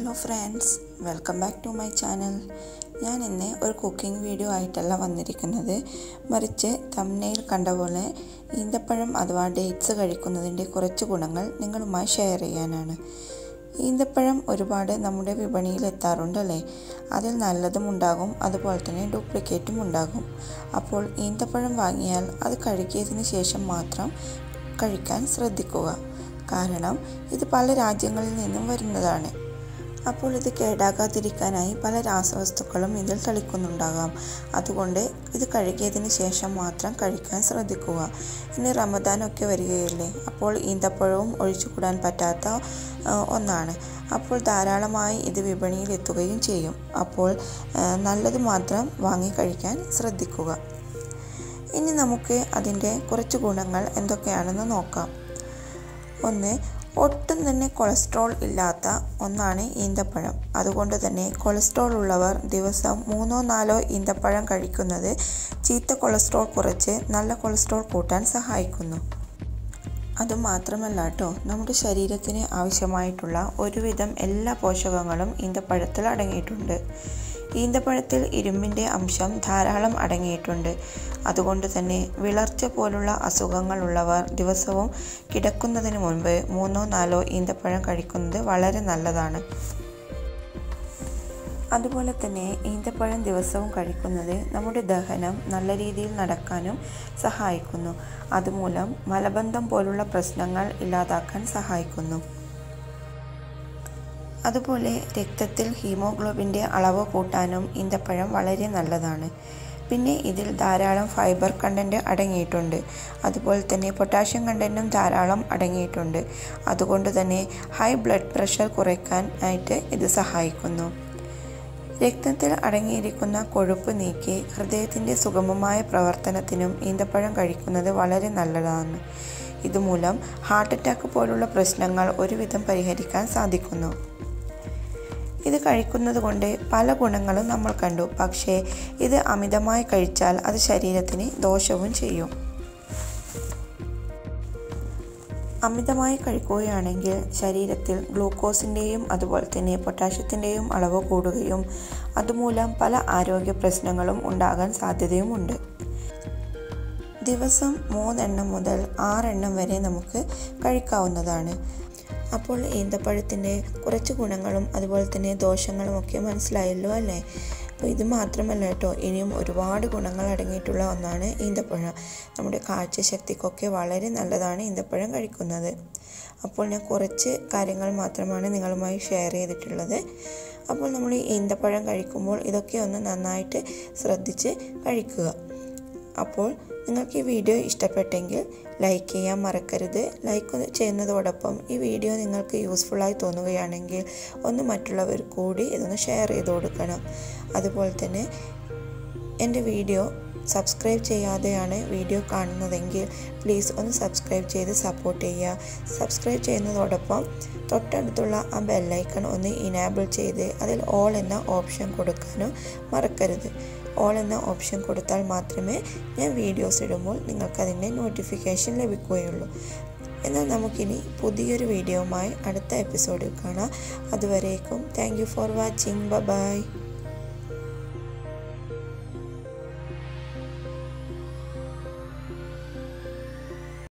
hello friends welcome back to my channel ഞാൻ ഇന്ന് ഒരു കുക്കിംഗ് വീഡിയോ ആയിട്ടല്ല വന്നിരിക്കുന്നത് മറിച്ച് തമ്മനയിൽ കണ്ട പോലെ ഈന്തപ്പഴം അഥവാ ഡേറ്റ്സ് കഴിക്കുന്നതിൻ്റെ കുറച്ച് ഗുണങ്ങൾ നിങ്ങളുമായി ഷെയർ ചെയ്യാനാണ് ഈന്തപ്പഴം ഒരുപാട് നമ്മുടെ വിപണിയിൽ എത്താറുണ്ട് അല്ലേ അതിൽ നല്ലതും ഉണ്ടാകും അതുപോലെ തന്നെ ഡ്യൂപ്ലിക്കേറ്റും ഉണ്ടാകും അപ്പോൾ ഈന്തപ്പഴം വാങ്ങിയാൽ അത് കഴുകിയതിന് ശേഷം മാത്രം കഴിക്കാൻ ശ്രദ്ധിക്കുക കാരണം ഇത് പല രാജ്യങ്ങളിൽ നിന്നും വരുന്നതാണ് അപ്പോൾ ഇത് കേടാകാതിരിക്കാനായി പല രാസവസ്തുക്കളും ഇതിൽ തളിക്കുന്നുണ്ടാകാം അതുകൊണ്ട് ഇത് കഴുകിയതിന് ശേഷം മാത്രം കഴിക്കാൻ ശ്രദ്ധിക്കുക ഇനി റമദാനൊക്കെ വരികയല്ലേ അപ്പോൾ ഈന്തപ്പഴവും ഒഴിച്ചുകൂടാൻ പറ്റാത്ത ഒന്നാണ് അപ്പോൾ ധാരാളമായി ഇത് വിപണിയിൽ എത്തുകയും ചെയ്യും അപ്പോൾ നല്ലത് മാത്രം വാങ്ങി കഴിക്കാൻ ശ്രദ്ധിക്കുക ഇനി നമുക്ക് അതിൻ്റെ കുറച്ച് ഗുണങ്ങൾ എന്തൊക്കെയാണെന്ന് നോക്കാം ഒന്ന് ഒട്ടും തന്നെ കൊളസ്ട്രോൾ ഇല്ലാത്ത ഒന്നാണ് ഈന്തപ്പഴം അതുകൊണ്ട് തന്നെ കൊളസ്ട്രോൾ ഉള്ളവർ ദിവസം മൂന്നോ നാലോ ഈന്തപ്പഴം കഴിക്കുന്നത് ചീത്ത കൊളസ്ട്രോൾ കുറച്ച് നല്ല കൊളസ്ട്രോൾ കൂട്ടാൻ സഹായിക്കുന്നു അതുമാത്രമല്ല കേട്ടോ നമ്മുടെ ശരീരത്തിന് ആവശ്യമായിട്ടുള്ള ഒരുവിധം എല്ലാ പോഷകങ്ങളും ഈന്തപ്പഴത്തിൽ അടങ്ങിയിട്ടുണ്ട് ഈന്തപ്പഴത്തിൽ ഇരുമ്പിൻ്റെ അംശം ധാരാളം അടങ്ങിയിട്ടുണ്ട് അതുകൊണ്ട് തന്നെ വിളർച്ച പോലുള്ള അസുഖങ്ങളുള്ളവർ ദിവസവും കിടക്കുന്നതിന് മുൻപ് മൂന്നോ നാലോ ഈന്തപ്പഴം കഴിക്കുന്നത് വളരെ നല്ലതാണ് അതുപോലെ തന്നെ ഈന്തപ്പഴം ദിവസവും കഴിക്കുന്നത് നമ്മുടെ ദഹനം നല്ല രീതിയിൽ നടക്കാനും സഹായിക്കുന്നു അതുമൂലം മലബന്ധം പോലുള്ള പ്രശ്നങ്ങൾ ഇല്ലാതാക്കാൻ സഹായിക്കുന്നു അതുപോലെ രക്തത്തിൽ ഹീമോഗ്ലോബിൻ്റെ അളവ് കൂട്ടാനും ഈന്തപ്പഴം വളരെ നല്ലതാണ് പിന്നെ ഇതിൽ ധാരാളം ഫൈബർ കണ്ടൻറ്റ് അടങ്ങിയിട്ടുണ്ട് അതുപോലെ തന്നെ പൊട്ടാഷ്യം കണ്ടൻറ്റും ധാരാളം അടങ്ങിയിട്ടുണ്ട് അതുകൊണ്ട് തന്നെ ഹൈ ബ്ലഡ് പ്രഷർ കുറയ്ക്കാൻ ആയിട്ട് ഇത് സഹായിക്കുന്നു രക്തത്തിൽ അടങ്ങിയിരിക്കുന്ന കൊഴുപ്പ് നീക്കി ഹൃദയത്തിൻ്റെ സുഗമമായ പ്രവർത്തനത്തിനും ഈന്തപ്പഴം കഴിക്കുന്നത് വളരെ നല്ലതാണ് ഇതുമൂലം ഹാർട്ട് അറ്റാക്ക് പോലുള്ള പ്രശ്നങ്ങൾ ഒരുവിധം പരിഹരിക്കാൻ സാധിക്കുന്നു ഇത് കഴിക്കുന്നത് കൊണ്ട് പല ഗുണങ്ങളും നമ്മൾ കണ്ടു പക്ഷേ ഇത് അമിതമായി കഴിച്ചാൽ അത് ശരീരത്തിന് ദോഷവും ചെയ്യും അമിതമായി കഴിക്കുകയാണെങ്കിൽ ശരീരത്തിൽ ഗ്ലൂക്കോസിൻ്റെയും അതുപോലെ തന്നെ പൊട്ടാഷ്യത്തിൻ്റെയും അളവ് കൂടുകയും അതുമൂലം പല ആരോഗ്യ പ്രശ്നങ്ങളും ഉണ്ടാകാൻ സാധ്യതയുമുണ്ട് ദിവസം മൂന്നെണ്ണം മുതൽ ആറെണ്ണം വരെ നമുക്ക് കഴിക്കാവുന്നതാണ് അപ്പോൾ ഈന്തപ്പഴത്തിൻ്റെ കുറച്ച് ഗുണങ്ങളും അതുപോലെ തന്നെ ദോഷങ്ങളും ഒക്കെ മനസ്സിലായല്ലോ അല്ലേ അപ്പോൾ ഇത് മാത്രമല്ല കേട്ടോ ഇനിയും ഒരുപാട് ഗുണങ്ങൾ അടങ്ങിയിട്ടുള്ള ഒന്നാണ് ഈന്തപ്പഴം നമ്മുടെ കാഴ്ചശക്തിക്കൊക്കെ വളരെ നല്ലതാണ് ഈന്തപ്പഴം കഴിക്കുന്നത് അപ്പോൾ ഞാൻ കുറച്ച് കാര്യങ്ങൾ മാത്രമാണ് നിങ്ങളുമായി ഷെയർ ചെയ്തിട്ടുള്ളത് അപ്പോൾ നമ്മൾ ഈന്തപ്പഴം കഴിക്കുമ്പോൾ ഇതൊക്കെ ഒന്ന് നന്നായിട്ട് ശ്രദ്ധിച്ച് കഴിക്കുക അപ്പോൾ നിങ്ങൾക്ക് ഈ വീഡിയോ ഇഷ്ടപ്പെട്ടെങ്കിൽ ലൈക്ക് ചെയ്യാൻ മറക്കരുത് ലൈക്ക് ചെയ്യുന്നതോടൊപ്പം ഈ വീഡിയോ നിങ്ങൾക്ക് യൂസ്ഫുള്ളായി തോന്നുകയാണെങ്കിൽ ഒന്ന് മറ്റുള്ളവർ കൂടി ഇതൊന്ന് ഷെയർ ചെയ്ത് കൊടുക്കണം അതുപോലെ തന്നെ എൻ്റെ വീഡിയോ സബ്സ്ക്രൈബ് ചെയ്യാതെയാണ് വീഡിയോ കാണുന്നതെങ്കിൽ പ്ലീസ് ഒന്ന് സബ്സ്ക്രൈബ് ചെയ്ത് സപ്പോർട്ട് ചെയ്യുക സബ്സ്ക്രൈബ് ചെയ്യുന്നതോടൊപ്പം തൊട്ടടുത്തുള്ള ആ ബെല്ലൈക്കൺ ഒന്ന് ഇനാബിൾ ചെയ്ത് അതിൽ ഓൾ എന്ന ഓപ്ഷൻ കൊടുക്കാനും മറക്കരുത് ഓൾ എന്ന ഓപ്ഷൻ കൊടുത്താൽ മാത്രമേ ഞാൻ വീഡിയോസ് ഇടുമ്പോൾ നിങ്ങൾക്കതിൻ്റെ നോട്ടിഫിക്കേഷൻ ലഭിക്കുകയുള്ളൂ എന്നാൽ നമുക്കിനി പുതിയൊരു വീഡിയോയുമായി അടുത്ത എപ്പിസോഡിൽ കാണാം അതുവരേക്കും താങ്ക് യു ഫോർ വാച്ചിങ് ബ ബൈ